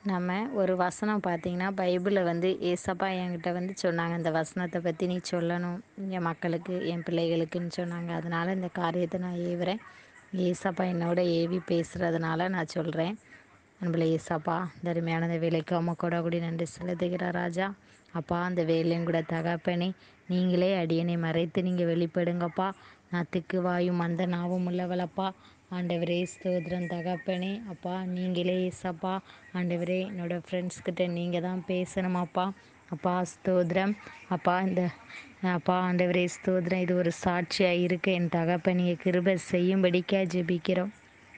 நம்ம ஒரு வசனம் பார்த்தீங்கன்னா பைபிளில் வந்து ஏசப்பா என்கிட்ட வந்து சொன்னாங்க இந்த வசனத்தை பற்றி நீ சொல்லணும் என் மக்களுக்கு என் பிள்ளைகளுக்குன்னு சொன்னாங்க அதனால் இந்த காரியத்தை நான் ஏவுறேன் ஏசப்பா என்னோட ஏவி பேசுகிறதுனால நான் சொல்கிறேன் நம்மள ஏசப்பா இந்த அருமையான இந்த வேலைக்கு அம்மா கூட கூடி நன்றி செலுத்துகிற ராஜா அப்பா அந்த வேலையும் கூட தகப்பனே நீங்களே அடியனை மறைத்து நீங்கள் வெளிப்படுங்கப்பா நான் திக்கு வாயும் அந்த நாவும் உள்ளவளப்பா ஆண்டவரே ஸ்தோத்திரம் தகப்பனே அப்பா நீங்களே ஏசப்பா ஆண்டவரே என்னோட ஃப்ரெண்ட்ஸ்கிட்ட நீங்கள் தான் பேசணுமாப்பா அப்பா ஸ்தோத்திரம் அப்பா இந்த அப்பா ஆண்டவரே ஸ்தோத்திரம் இது ஒரு சாட்சியாக இருக்கு என் தகப்பனியை கிருபை செய்யும்படிக்கா ஜெபிக்கிறோம்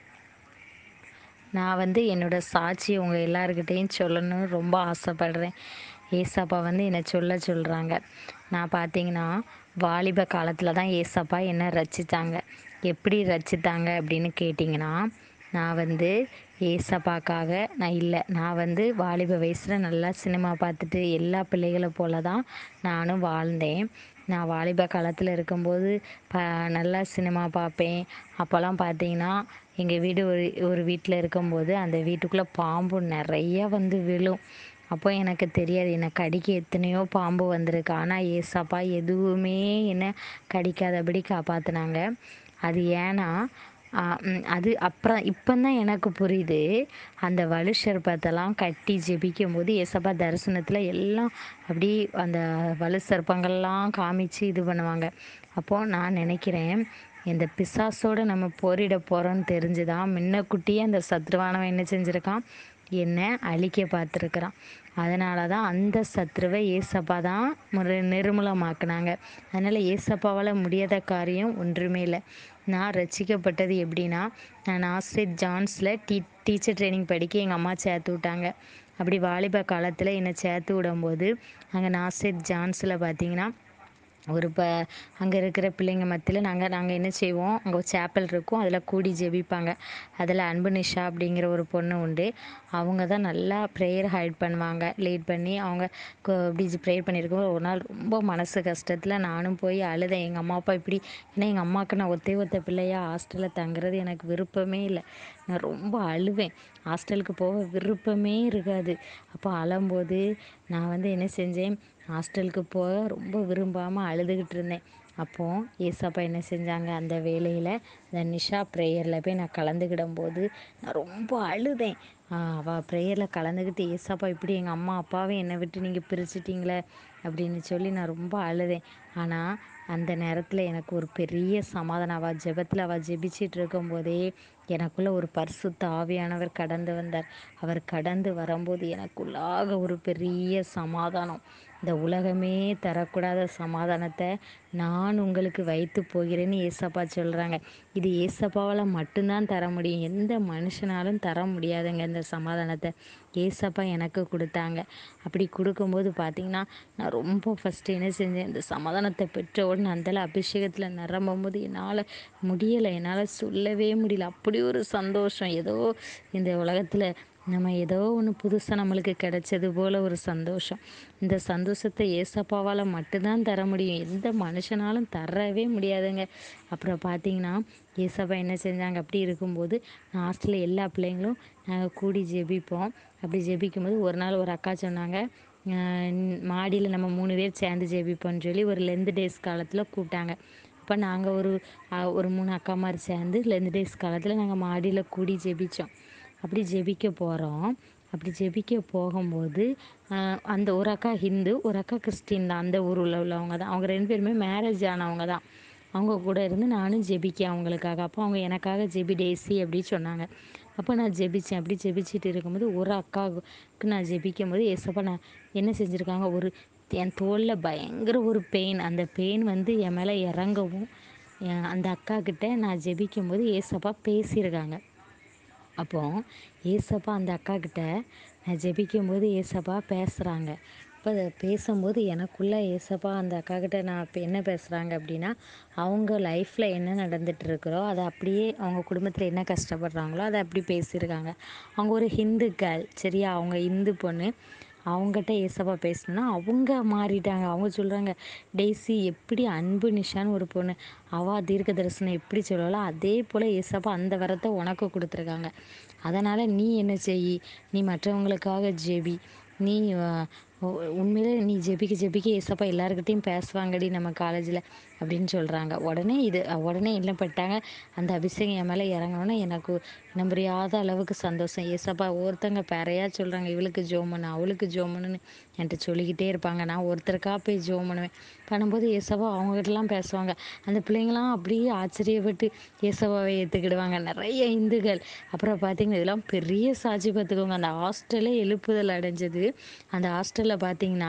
நான் வந்து என்னோட சாட்சியை உங்கள் எல்லாருக்கிட்டேயும் சொல்லணும்னு ரொம்ப ஆசைப்படுறேன் ஏசப்பா வந்து என்னை சொல்ல சொல்கிறாங்க நான் பார்த்தீங்கன்னா வாலிப காலத்தில் தான் ஏசப்பா என்னை ரச்சித்தாங்க எப்படி ரச்சித்தாங்க அப்படின்னு கேட்டிங்கன்னா நான் வந்து ஏசப்பாக்காக நான் இல்லை நான் வந்து வாலிப வயசில் நல்லா சினிமா பார்த்துட்டு எல்லா பிள்ளைகளை போல தான் நானும் வாழ்ந்தேன் நான் வாலிப காலத்தில் இருக்கும்போது ப நல்லா சினிமா பார்ப்பேன் அப்போல்லாம் பார்த்தீங்கன்னா எங்கள் வீடு ஒரு ஒரு வீட்டில் இருக்கும்போது அந்த வீட்டுக்குள்ளே பாம்பு நிறைய வந்து விழும் அப்போ எனக்கு தெரியாது என்னை கடிக்க எத்தனையோ பாம்பு வந்திருக்கு ஆனால் ஏசப்பா எதுவுமே என்னை கடிக்காதபடி காப்பாற்றினாங்க அது ஏன்னா ஆ, ம், அது அப்புறம் இப்போ தான் எனக்கு புரியுது அந்த வலு சர்ப்பத்தெல்லாம் கட்டி ஜெபிக்கும் போது ஏசப்பா தரிசனத்தில் எல்லாம் அப்படி அந்த வலு சர்ப்பங்கள்லாம் காமிச்சு இது பண்ணுவாங்க அப்போது நான் நினைக்கிறேன் இந்த பிசாசோட நம்ம போரிட போகிறோன்னு தெரிஞ்சுதான் முன்னக்கூட்டியே அந்த சத்ருவானவன் என்ன செஞ்சுருக்கான் என்னை அழிக்க பார்த்துருக்குறான் அதனால தான் அந்த சத்ருவை ஏசப்பா தான் முறை நிர்மூலமாக்குனாங்க அதனால் ஏசப்பாவால் முடியாத காரியம் ஒன்றுமே இல்லை நான் ரசிக்கப்பட்டது எப்படின்னா நான் ஆஸ்ட்ரேட் ஜான்ஸில் டீ டீச்சர் ட்ரைனிங் படிக்க எங்கள் அம்மா சேர்த்து விட்டாங்க அப்படி வாலிப காலத்தில் என்னை சேர்த்து விடும்போது அங்கே நாசெட் ஜான்ஸில் பார்த்தீங்கன்னா ஒரு இப்போ அங்கே இருக்கிற பிள்ளைங்க மத்தியில் நாங்கள் நாங்கள் என்ன செய்வோம் அங்கே ஒரு சேப்பல் இருக்கும் அதில் கூடி ஜெபிப்பாங்க அதில் அன்பு நிஷா அப்படிங்கிற ஒரு பொண்ணு உண்டு அவங்க தான் நல்லா ப்ரேயர் ஹைட் பண்ணுவாங்க லீட் பண்ணி அவங்க கு- இப்படி ப்ரேயர் பண்ணியிருக்கும் ஒரு நாள் ரொம்ப மனசு கஷ்டத்தில் நானும் போய் அழுதேன் எங்கள் அம்மா அப்பா இப்படி ஏன்னா எங்கள் அம்மாவுக்கு நான் ஒத்தே ஒத்த பிள்ளையா ஹாஸ்டலில் தங்குறது எனக்கு விருப்பமே இல்லை நான் ரொம்ப அழுவேன் ஹாஸ்டலுக்கு போக விருப்பமே இருக்காது அப்போ அழும்போது நான் வந்து என்ன செஞ்சேன் ஹாஸ்டலுக்கு போக ரொம்ப விரும்பாமல் அழுதுகிட்டு இருந்தேன் அப்போது ஏசப்பா என்ன செஞ்சாங்க அந்த வேலையில் இந்த நிஷா ப்ரேயரில் போய் நான் கலந்துக்கிடும் போது நான் ரொம்ப அழுதேன் அவள் ப்ரேயரில் கலந்துக்கிட்டு ஏசப்பா இப்படி எங்கள் அம்மா அப்பாவை என்னை விட்டு நீங்கள் பிரிச்சிட்டீங்களே அப்படின்னு சொல்லி நான் ரொம்ப அழுதேன் ஆனால் அந்த நேரத்தில் எனக்கு ஒரு பெரிய சமாதானம் அவள் ஜெபத்தில் அவள் ஜெபிச்சிட்டு இருக்கும்போதே எனக்குள்ள ஒரு பரிசுத்த ஆவியானவர் கடந்து வந்தார் அவர் கடந்து வரும்போது எனக்குள்ளாக ஒரு பெரிய சமாதானம் இந்த உலகமே தரக்கூடாத சமாதானத்தை நான் உங்களுக்கு வைத்து போகிறேன்னு ஏசப்பா சொல்கிறாங்க இது ஏசப்பாவால் மட்டும்தான் தர முடியும் எந்த மனுஷனாலும் தர முடியாதுங்க இந்த சமாதானத்தை ஏசப்பா எனக்கு கொடுத்தாங்க அப்படி கொடுக்கும்போது பார்த்தீங்கன்னா நான் ரொம்ப ஃபஸ்ட்டு என்ன செஞ்சேன் இந்த சமாதானத்தை பெற்ற உடனே அந்தல அபிஷேகத்தில் நிரம்பும் போது என்னால் முடியலை என்னால் சொல்லவே முடியல அப்படி ஒரு சந்தோஷம் ஏதோ இந்த உலகத்தில் நம்ம ஏதோ ஒன்று புதுசாக நம்மளுக்கு கிடைச்சது போல் ஒரு சந்தோஷம் இந்த சந்தோஷத்தை ஏசப்பாவால் மட்டும்தான் தர முடியும் எந்த மனுஷனாலும் தரவே முடியாதுங்க அப்புறம் பார்த்தீங்கன்னா ஏசப்பா என்ன செஞ்சாங்க அப்படி இருக்கும்போது நான் ஹாஸ்டலில் எல்லா பிள்ளைங்களும் நாங்கள் கூடி ஜெபிப்போம் அப்படி ஜெபிக்கும்போது ஒரு நாள் ஒரு அக்கா சொன்னாங்க மாடியில் நம்ம மூணு பேர் சேர்ந்து ஜெபிப்போம்னு சொல்லி ஒரு லென்த் டேஸ் காலத்தில் கூப்பிட்டாங்க அப்போ நாங்கள் ஒரு அஹ், ஒரு மூணு அக்கா மாதிரி சேர்ந்து லென்த் டேஸ் காலத்தில் நாங்கள் மாடியில் கூடி ஜெபித்தோம் அப்படி ஜெபிக்க போகிறோம் அப்படி ஜெபிக்க போகும்போது ஆஹ், அந்த ஒரு அக்கா ஹிந்து ஒரு அக்கா கிறிஸ்டின் தான் அந்த ஊரில் உள்ளவங்க தான் அவங்க ரெண்டு பேருமே மேரேஜ் ஆனவங்க தான் அவங்க கூட இருந்து நானும் ஜெபிக்கேன் அவங்களுக்காக அப்போ அவங்க எனக்காக ஜெபி டேசி அப்படி சொன்னாங்க அப்போ நான் ஜெபிச்சேன் அப்படி ஜெபிச்சிட்டு இருக்கும்போது ஒரு அக்காவுக்கு நான் ஜெபிக்கும் போது ஏசப்பா நான் என்ன செஞ்சுருக்காங்க ஒரு என் தோளில் பயங்கர ஒரு பெயின் அந்த பெயின் வந்து என் மேலே இறங்கவும் என் அந்த அக்கா கிட்ட நான் ஜெபிக்கும் போது ஏசப்பா பேசியிருக்காங்க அப்போ ஏசப்பா அந்த அக்கா கிட்ட நான் ஜெபிக்கும்போது ஏசப்பா பேசுகிறாங்க அப்போ அதை பேசும்போது எனக்குள்ளே ஏசப்பா அந்த அக்கா கிட்ட நான் இப்போ என்ன பேசுகிறாங்க அப்படின்னா அவங்க லைஃப்பில் என்ன நடந்துட்டு இருக்கிறோ அதை அப்படியே அவங்க குடும்பத்தில் என்ன கஷ்டப்படுறாங்களோ அதை அப்படி பேசியிருக்காங்க அவங்க ஒரு ஹிந்து கேர்ள் சரியா அவங்க இந்து பொண்ணு அவங்ககிட்ட ஏசப்பா பேசணுன்னா அவங்க மாறிட்டாங்க அவங்க சொல்கிறாங்க டெய்ஸி எப்படி அன்பு நிஷான்னு ஒரு பொண்ணு அவள் தீர்க்க தரிசனம் எப்படி சொல்லலோ அதே போல் ஏசப்பா அந்த வரத்தை உனக்கு கொடுத்துருக்காங்க அதனால் நீ என்ன செய் நீ மற்றவங்களுக்காக ஜெபி நீ உண்மையிலே நீ ஜெபிக்க ஜெபிக்க ஏசப்பா எல்லாருக்கிட்டையும் பேசுவாங்கடி நம்ம காலேஜில் அப்படின்னு சொல்கிறாங்க உடனே இது உடனே என்ன பண்ணிட்டாங்க அந்த அபிஷேகம் என் மேலே இறங்கினோன்னே எனக்கு நம்புறியாத அளவுக்கு சந்தோஷம் ஏசப்பா ஒருத்தங்க பேரையாக சொல்கிறாங்க இவளுக்கு ஜோமனு அவளுக்கு ஜோமனுன்னு என்கிட்ட சொல்லிக்கிட்டே இருப்பாங்க நான் ஒருத்தருக்காக போய் ஜோம் பண்ணுவேன் பண்ணும்போது ஏசப்பா அவங்ககிட்டலாம் பேசுவாங்க அந்த பிள்ளைங்களாம் அப்படியே ஆச்சரியப்பட்டு ஏசப்பாவை ஏற்றுக்கிடுவாங்க நிறைய இந்துக்கள் அப்புறம் பார்த்திங்கன்னா இதெல்லாம் பெரிய சாட்சி பார்த்துக்கோங்க அந்த ஹாஸ்டலே எழுப்புதல் அடைஞ்சது அந்த ஹாஸ்டலில் பார்த்திங்கன்னா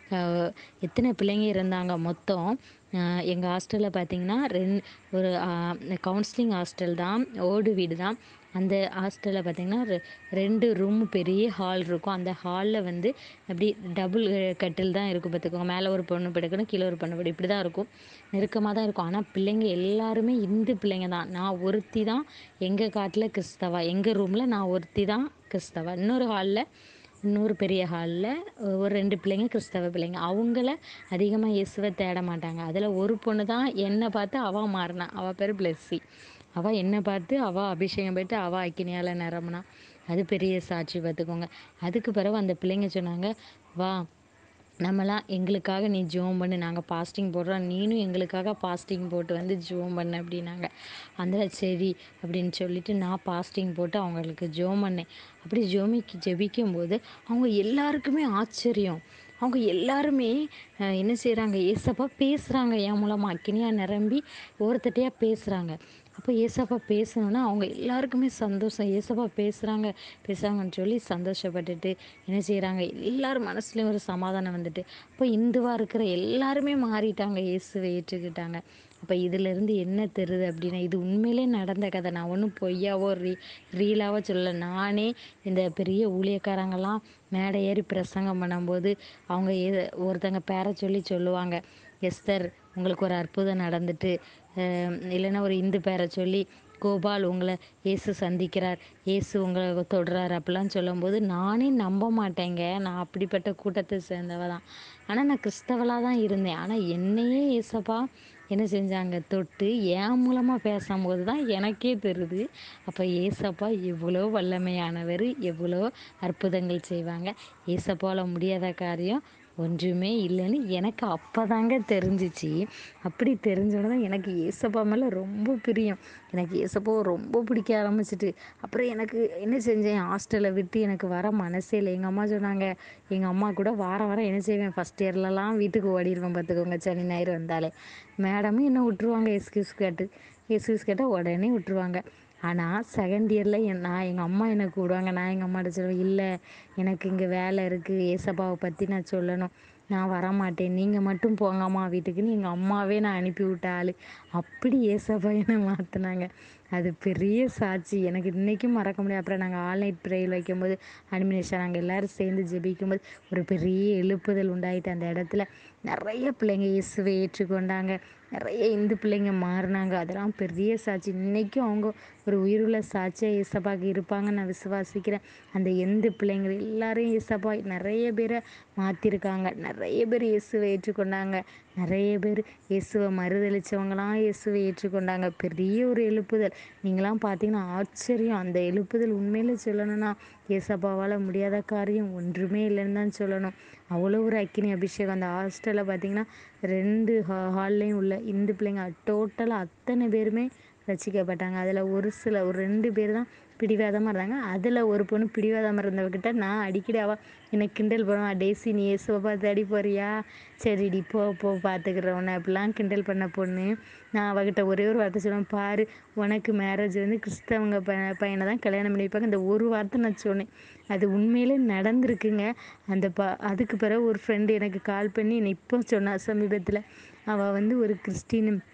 எத்தனை பிள்ளைங்க இருந்தாங்க மொத்தம் எங்கள் ஹாஸ்டலில் பார்த்திங்கன்னா ரெண் ஒரு கவுன்சிலிங் ஹாஸ்டல் தான் ஓடு வீடு தான் அந்த ஹாஸ்டலில் பார்த்திங்கன்னா ரெ ரெண்டு ரூம் பெரிய ஹால் இருக்கும் அந்த ஹாலில் வந்து அப்படி டபுள் கட்டில் தான் இருக்கும் பார்த்துக்கோங்க மேலே ஒரு பொண்ணு படுக்கணும் கீழே ஒரு பொண்ணு படு இப்படி தான் இருக்கும் நெருக்கமாக தான் இருக்கும் ஆனால் பிள்ளைங்க எல்லாருமே இந்து பிள்ளைங்க தான் நான் ஒருத்தி தான் எங்கள் காட்டில் கிறிஸ்தவா எங்கள் ரூமில் நான் ஒருத்தி தான் கிறிஸ்தவா இன்னொரு ஹாலில் இன்னொரு பெரிய ஹாலில் ஒரு ரெண்டு பிள்ளைங்க கிறிஸ்தவ பிள்ளைங்க அவங்கள அதிகமாக இயேசுவை தேட மாட்டாங்க அதில் ஒரு பொண்ணு தான் என்னை பார்த்து அவள் மாறினா அவள் பேர் பிளஸ்ஸி அவள் என்னை பார்த்து அவள் அபிஷேகம் போயிட்டு அவள் அக்கினியால் நிரம்பினா அது பெரிய சாட்சி பார்த்துக்கோங்க அதுக்கு பிறகு அந்த பிள்ளைங்க சொன்னாங்க வா நம்மலாம் எங்களுக்காக நீ ஜோம் பண்ணு நாங்கள் பாஸ்டிங் போடுறோம் நீனும் எங்களுக்காக பாஸ்டிங் போட்டு வந்து ஜோம் பண்ணு அப்படின்னாங்க அந்த சரி அப்படின்னு சொல்லிட்டு நான் பாஸ்டிங் போட்டு அவங்களுக்கு ஜோம் பண்ணேன் அப்படி ஜோமிக்கு ஜெபிக்கும் போது அவங்க எல்லாருக்குமே ஆச்சரியம் அவங்க எல்லாருமே என்ன செய்கிறாங்க ஏசப்பா பேசுகிறாங்க என் மூலமாக அக்கினியாக நிரம்பி ஒருத்தட்டையாக பேசுகிறாங்க அப்போ ஏசப்பா பேசணுன்னா அவங்க எல்லாருக்குமே சந்தோஷம் ஏசப்பா பேசுகிறாங்க பேசுகிறாங்கன்னு சொல்லி சந்தோஷப்பட்டுட்டு என்ன செய்கிறாங்க எல்லாரும் மனசுலேயும் ஒரு சமாதானம் வந்துட்டு அப்போ இந்துவாக இருக்கிற எல்லாருமே மாறிட்டாங்க இயேசுவை ஏற்றுக்கிட்டாங்க அப்போ இதிலேருந்து என்ன தெரியுது அப்படின்னா இது உண்மையிலே நடந்த கதை நான் ஒன்றும் பொய்யாவோ ரீ ரீலாவோ சொல்லலை நானே இந்த பெரிய ஊழியக்காரங்கெல்லாம் மேடை ஏறி பிரசங்கம் பண்ணும்போது அவங்க எது ஒருத்தங்க பேரை சொல்லி சொல்லுவாங்க எஸ்தர் உங்களுக்கு ஒரு அற்புதம் நடந்துட்டு இல்லைன்னா ஒரு இந்து பேரை சொல்லி கோபால் உங்களை இயேசு சந்திக்கிறார் இயேசு உங்களை தொடுறார் அப்படிலாம் சொல்லும்போது நானே நம்ப மாட்டேங்க நான் அப்படிப்பட்ட கூட்டத்தை சேர்ந்தவ தான் ஆனால் நான் கிறிஸ்தவளாக தான் இருந்தேன் ஆனால் என்னையே ஏசப்பா என்ன செஞ்சாங்க தொட்டு என் மூலமாக பேசும்போது தான் எனக்கே தெரியுது அப்போ ஏசப்பா எவ்வளோ வல்லமையானவர் எவ்வளோ அற்புதங்கள் செய்வாங்க ஏசப்பாவில் முடியாத காரியம் ஒன்றுமே இல்லைன்னு எனக்கு அப்போ தாங்க தெரிஞ்சிச்சு அப்படி தெரிஞ்சோடனே எனக்கு ஏசப்பா மேலே ரொம்ப பிரியம் எனக்கு ஏசப்பாவை ரொம்ப பிடிக்க ஆரம்பிச்சிட்டு அப்புறம் எனக்கு என்ன செஞ்சேன் ஹாஸ்டலை விட்டு எனக்கு வர மனசே இல்லை எங்கள் அம்மா சொன்னாங்க எங்கள் அம்மா கூட வாரம் வாரம் என்ன செய்வேன் ஃபஸ்ட் இயர்லலாம் வீட்டுக்கு ஓடிடுவேன் பார்த்துக்கோங்க சனி ஞாயிறு வந்தாலே மேடமும் என்ன விட்டுருவாங்க எஸ்கியூஸ் கேட்டு எஸ்கியூஸ் கேட்டால் உடனே விட்டுருவாங்க ஆனால் செகண்ட் இயரில் என் நான் எங்கள் அம்மா என்னை கூடுவாங்க நான் எங்கள் அம்மாட்ட சொல்லுவேன் இல்லை எனக்கு இங்கே வேலை இருக்குது ஏசப்பாவை பற்றி நான் சொல்லணும் நான் வரமாட்டேன் நீங்கள் மட்டும் போங்க அம்மா வீட்டுக்குன்னு எங்கள் அம்மாவே நான் அனுப்பி விட்ட ஆள் அப்படி ஏசப்பா என்னை மாற்றினாங்க அது பெரிய சாட்சி எனக்கு இன்றைக்கும் மறக்க முடியாது அப்புறம் நாங்கள் ஆன்லைன் ப்ரேயர் வைக்கும்போது அனிமினேஷன் நாங்கள் எல்லோரும் சேர்ந்து ஜெபிக்கும்போது ஒரு பெரிய எழுப்புதல் உண்டாயிட்டு அந்த இடத்துல நிறைய பிள்ளைங்க இயேசுவை ஏற்றுக்கொண்டாங்க நிறைய இந்து பிள்ளைங்க மாறினாங்க அதெல்லாம் பெரிய சாட்சி இன்றைக்கும் அவங்க ஒரு உயிருள்ள சாட்சியாக ஏசப்பாக்கு இருப்பாங்கன்னு நான் விசுவாசிக்கிறேன் அந்த எந்த பிள்ளைங்கள் எல்லாரையும் ஏசப்பா நிறைய பேரை மாற்றிருக்காங்க நிறைய பேர் இயேசுவை ஏற்றுக்கொண்டாங்க நிறைய பேர் இயேசுவை மறுதளித்தவங்களாம் இயேசுவை ஏற்றுக்கொண்டாங்க பெரிய ஒரு எழுப்புதல் நீங்களாம் பார்த்தீங்கன்னா ஆச்சரியம் அந்த எழுப்புதல் உண்மையில சொல்லணும்னா ஏசப்பாவால் முடியாத காரியம் ஒன்றுமே இல்லைன்னு தான் சொல்லணும் அவ்வளோ ஒரு அக்கினி அபிஷேகம் அந்த ஹாஸ்டலில் பார்த்தீங்கன்னா ரெண்டு ஹா ஹால்லையும் உள்ள இந்து பிள்ளைங்க டோட்டலாக அத்தனை பேருமே ரசிக்கப்பட்டாங்க அதில் ஒரு சில ஒரு ரெண்டு பேர் தான் பிடிவாதமாக இருந்தாங்க அதில் ஒரு பொண்ணு பிடிவாதமாக இருந்தவகிட்ட நான் அடிக்கடி அவள் என்னை கிண்டல் பண்ணுவான் டேசி நீ ஏசுவை பார்த்து அடி போறியா சரிடி போ போ பார்த்துக்கிறவன அப்படிலாம் கிண்டல் பண்ண பொண்ணு நான் அவகிட்ட ஒரே ஒரு வார்த்தை சொல்லுவேன் பாரு உனக்கு மேரேஜ் வந்து கிறிஸ்தவங்க ப பையனை தான் கல்யாணம் பண்ணிப்பாங்க இந்த ஒரு வார்த்தை நான் சொன்னேன் அது உண்மையிலே நடந்திருக்குங்க அந்த ப அதுக்கு பிறகு ஒரு ஃப்ரெண்டு எனக்கு கால் பண்ணி என்னை இப்போ சொன்னா சமீபத்தில் அவள் வந்து ஒரு கிறிஸ்டின்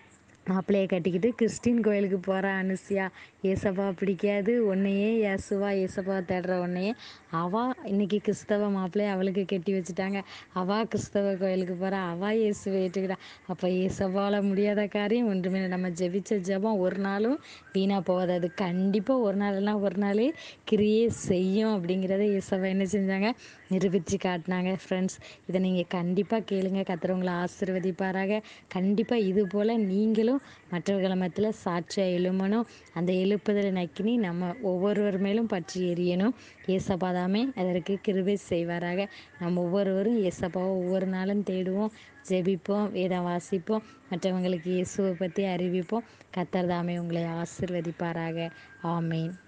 மாப்பிள்ளையை கட்டிக்கிட்டு கிறிஸ்டின் கோயிலுக்கு போகிறா அனுசியா ஏசப்பா பிடிக்காது உன்னையே இயேசுவா ஏசப்பா தேடுற உன்னையே அவள் இன்னைக்கு கிறிஸ்தவ மாப்பிள்ளையை அவளுக்கு கட்டி வச்சுட்டாங்க அவள் கிறிஸ்தவ கோயிலுக்கு போகிறா அவள் இயேசுவை ஏற்றுக்கிறா அப்போ ஏசப்பாவில் முடியாத காரியம் ஒன்றுமே இல்லை. நம்ம ஜெபிச்ச ஜெபம் ஒரு நாளும் வீணாக போகாது அது கண்டிப்பாக ஒரு நாள்னா ஒரு நாள் கிரியே செய்யும் அப்படிங்கிறத ஏசப்பா என்ன செஞ்சாங்க நிரூபித்து காட்டினாங்க ஃப்ரெண்ட்ஸ் இதை நீங்கள் கண்டிப்பாக கேளுங்க கத்துறவங்களை ஆசீர்வதிப்பாராக கண்டிப்பாக இது போல் நீங்களும் மற்றவர்கள மத்தியில் சாட்சியாக எழுமணும் அந்த எழுப்புதலை நக்கினி நம்ம ஒவ்வொருவர் மேலும் பற்றி எரியணும் ஏசப்பாதாமே அதற்கு கிருபை செய்வாராக நம்ம ஒவ்வொருவரும் ஏசப்பாவை ஒவ்வொரு நாளும் தேடுவோம் ஜெபிப்போம் வேதம் வாசிப்போம் மற்றவங்களுக்கு இயேசுவை பற்றி அறிவிப்போம் கத்தர் தாமே உங்களை ஆசிர்வதிப்பாராக ஆமேன்